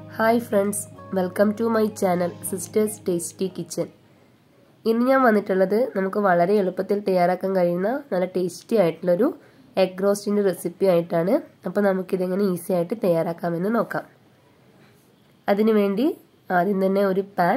hi friends welcome to my channel sisters tasty kitchen ഇന്ന് ഞാൻ വന്നിട്ടുള്ളത് നമുക്ക് വളരെ എളുപ്പത്തിൽ തയ്യാറാക്കാൻ കഴിയുന്ന നല്ല ടേസ്റ്റി ആയിട്ടുള്ളൊരു എഗ് റോസ്റ്റിൻ്റെ റെസിപ്പി ആയിട്ടാണ് അപ്പോൾ നമുക്കിതെങ്ങനെ ഈസി ആയിട്ട് തയ്യാറാക്കാമെന്ന് നോക്കാം അതിനുവേണ്ടി ആദ്യം തന്നെ ഒരു പാൻ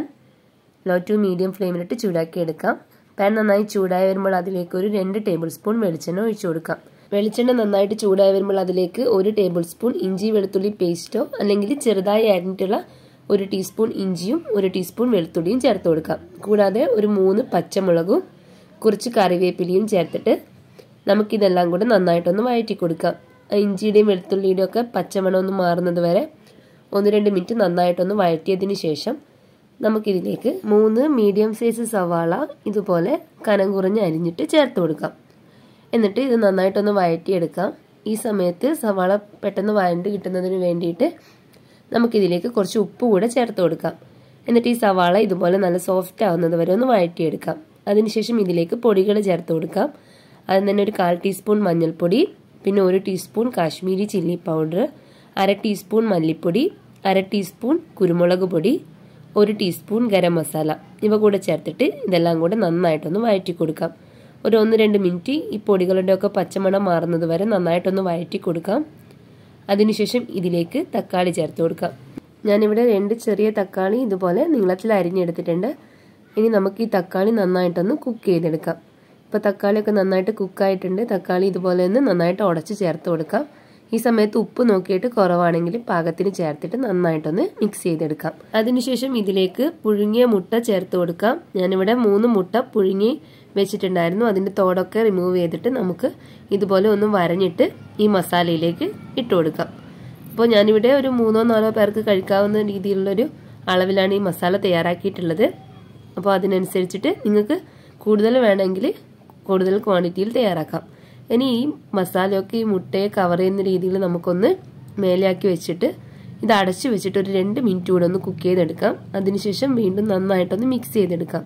ലോ ടു മീഡിയം ഫ്ലെയിമിലിട്ട് ചൂടാക്കി എടുക്കാം പാൻ നന്നായി ചൂടായി വരുമ്പോൾ അതിലേക്ക് ഒരു രണ്ട് ടേബിൾ സ്പൂൺ വെളിച്ചെണ്ണ ഒഴിച്ചു കൊടുക്കാം വെളിച്ചെണ്ണ നന്നായിട്ട് ചൂടായി വരുമ്പോൾ അതിലേക്ക് ഒരു ടേബിൾ സ്പൂൺ ഇഞ്ചി വെളുത്തുള്ളി പേസ്റ്റോ അല്ലെങ്കിൽ ചെറുതായി അരിഞ്ഞിട്ടുള്ള ഒരു ടീസ്പൂൺ ഇഞ്ചിയും ഒരു ടീസ്പൂൺ വെളുത്തുള്ളിയും ചേർത്ത് കൊടുക്കാം കൂടാതെ ഒരു മൂന്ന് പച്ചമുളകും കുറച്ച് കറിവേപ്പിലയും ചേർത്തിട്ട് നമുക്കിതെല്ലാം കൂടെ നന്നായിട്ടൊന്ന് വഴറ്റി കൊടുക്കാം ഇഞ്ചിയുടെയും വെളുത്തുള്ളിയുടെയും ഒക്കെ പച്ചമണം ഒന്ന് മാറുന്നത് വരെ ഒന്ന് രണ്ട് മിനിറ്റ് നന്നായിട്ടൊന്ന് വഴറ്റിയതിന് ശേഷം നമുക്കിതിലേക്ക് മൂന്ന് മീഡിയം സൈസ് സവാള ഇതുപോലെ കനം കുറഞ്ഞ് അരിഞ്ഞിട്ട് ചേർത്ത് കൊടുക്കാം എന്നിട്ട് ഇത് നന്നായിട്ടൊന്ന് വഴറ്റിയെടുക്കാം ഈ സമയത്ത് സവാള പെട്ടെന്ന് വഴണ്ട് കിട്ടുന്നതിന് വേണ്ടിയിട്ട് നമുക്കിതിലേക്ക് കുറച്ച് ഉപ്പ് കൂടെ ചേർത്ത് കൊടുക്കാം എന്നിട്ട് ഈ സവാള ഇതുപോലെ നല്ല സോഫ്റ്റ് ആവുന്നത് വരെ ഒന്ന് വഴറ്റിയെടുക്കാം അതിനുശേഷം ഇതിലേക്ക് പൊടികൾ ചേർത്ത് കൊടുക്കാം അതിന് തന്നെ ഒരു കാൽ ടീസ്പൂൺ മഞ്ഞൾപ്പൊടി പിന്നെ ഒരു ടീസ്പൂൺ കാശ്മീരി ചില്ലി പൗഡർ അര ടീസ്പൂൺ മല്ലിപ്പൊടി അര ടീസ്പൂൺ കുരുമുളക് പൊടി ഒരു ടീസ്പൂൺ ഗരം മസാല ഇവ കൂടെ ചേർത്തിട്ട് ഇതെല്ലാം കൂടെ നന്നായിട്ടൊന്ന് വഴറ്റി കൊടുക്കാം ഒരു ഒന്ന് രണ്ട് മിനിറ്റ് ഈ പൊടികളുടെ ഒക്കെ പച്ചമണം മാറുന്നത് വരെ നന്നായിട്ടൊന്ന് വഴറ്റി കൊടുക്കാം അതിനുശേഷം ഇതിലേക്ക് തക്കാളി ചേർത്ത് കൊടുക്കാം ഞാനിവിടെ രണ്ട് ചെറിയ തക്കാളി ഇതുപോലെ നീളത്തിൽ അരിഞ്ഞെടുത്തിട്ടുണ്ട് ഇനി നമുക്ക് ഈ തക്കാളി നന്നായിട്ടൊന്ന് കുക്ക് ചെയ്തെടുക്കാം ഇപ്പോൾ തക്കാളിയൊക്കെ നന്നായിട്ട് കുക്കായിട്ടുണ്ട് തക്കാളി ഇതുപോലെ ഒന്ന് നന്നായിട്ട് ഉടച്ച് ചേർത്ത് കൊടുക്കാം ഈ സമയത്ത് ഉപ്പ് നോക്കിയിട്ട് കുറവാണെങ്കിൽ പാകത്തിന് ചേർത്തിട്ട് നന്നായിട്ടൊന്ന് മിക്സ് ചെയ്തെടുക്കാം അതിനുശേഷം ഇതിലേക്ക് പുഴുങ്ങിയ മുട്ട ചേർത്ത് കൊടുക്കാം ഞാനിവിടെ മൂന്ന് മുട്ട പുഴുങ്ങി വെച്ചിട്ടുണ്ടായിരുന്നു അതിൻ്റെ തോടൊക്കെ റിമൂവ് ചെയ്തിട്ട് നമുക്ക് ഇതുപോലെ ഒന്ന് വരഞ്ഞിട്ട് ഈ മസാലയിലേക്ക് ഇട്ട് കൊടുക്കാം അപ്പോൾ ഞാനിവിടെ ഒരു മൂന്നോ നാലോ പേർക്ക് കഴിക്കാവുന്ന രീതിയിലുള്ളൊരു അളവിലാണ് ഈ മസാല തയ്യാറാക്കിയിട്ടുള്ളത് അപ്പോൾ അതിനനുസരിച്ചിട്ട് നിങ്ങൾക്ക് കൂടുതൽ വേണമെങ്കിൽ കൂടുതൽ ക്വാണ്ടിറ്റിയിൽ തയ്യാറാക്കാം ഇനി ഈ മസാലയൊക്കെ ഈ മുട്ടയെ കവർ ചെയ്യുന്ന രീതിയിൽ നമുക്കൊന്ന് മേലെയാക്കി വെച്ചിട്ട് ഇത് അടച്ചു വെച്ചിട്ട് ഒരു രണ്ട് മിനിറ്റ് കൂടെ ഒന്ന് കുക്ക് ചെയ്തെടുക്കാം അതിനുശേഷം വീണ്ടും നന്നായിട്ടൊന്ന് മിക്സ് ചെയ്തെടുക്കാം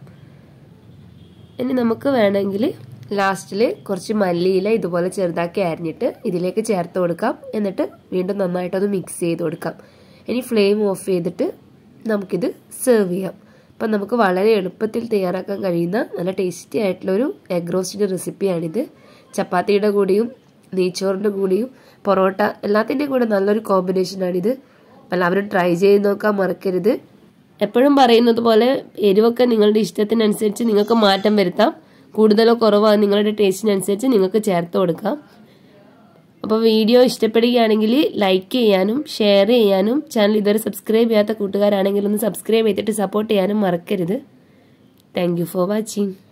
ഇനി നമുക്ക് വേണമെങ്കിൽ ലാസ്റ്റിൽ കുറച്ച് മല്ലിയില ഇതുപോലെ ചെറുതാക്കി അരിഞ്ഞിട്ട് ഇതിലേക്ക് ചേർത്ത് കൊടുക്കാം എന്നിട്ട് വീണ്ടും നന്നായിട്ടൊന്ന് മിക്സ് ചെയ്ത് കൊടുക്കാം ഇനി ഫ്ലെയിം ഓഫ് ചെയ്തിട്ട് നമുക്കിത് സെർവ് ചെയ്യാം അപ്പം നമുക്ക് വളരെ എളുപ്പത്തിൽ തയ്യാറാക്കാൻ കഴിയുന്ന നല്ല ടേസ്റ്റി ആയിട്ടുള്ളൊരു എഗ് റോസ്റ്റിൻ്റെ റെസിപ്പിയാണിത് ചപ്പാത്തിയുടെ കൂടെയും നെയ്ച്ചോറിൻ്റെ കൂടെയും പൊറോട്ട എല്ലാത്തിൻ്റെയും കൂടെ നല്ലൊരു കോമ്പിനേഷനാണിത് എല്ലാവരും ട്രൈ ചെയ്ത് നോക്കാൻ മറക്കരുത് എപ്പോഴും പറയുന്നത് പോലെ എരിവൊക്കെ നിങ്ങളുടെ ഇഷ്ടത്തിനനുസരിച്ച് നിങ്ങൾക്ക് മാറ്റം വരുത്താം കൂടുതലോ കുറവോ നിങ്ങളുടെ ടേസ്റ്റിനനുസരിച്ച് നിങ്ങൾക്ക് ചേർത്ത് കൊടുക്കാം അപ്പോൾ വീഡിയോ ഇഷ്ടപ്പെടുകയാണെങ്കിൽ ലൈക്ക് ചെയ്യാനും ഷെയർ ചെയ്യാനും ചാനൽ ഇതുവരെ സബ്സ്ക്രൈബ് ചെയ്യാത്ത കൂട്ടുകാരാണെങ്കിൽ ഒന്ന് സബ്സ്ക്രൈബ് ചെയ്തിട്ട് സപ്പോർട്ട് ചെയ്യാനും മറക്കരുത് താങ്ക് ഫോർ വാച്ചിങ്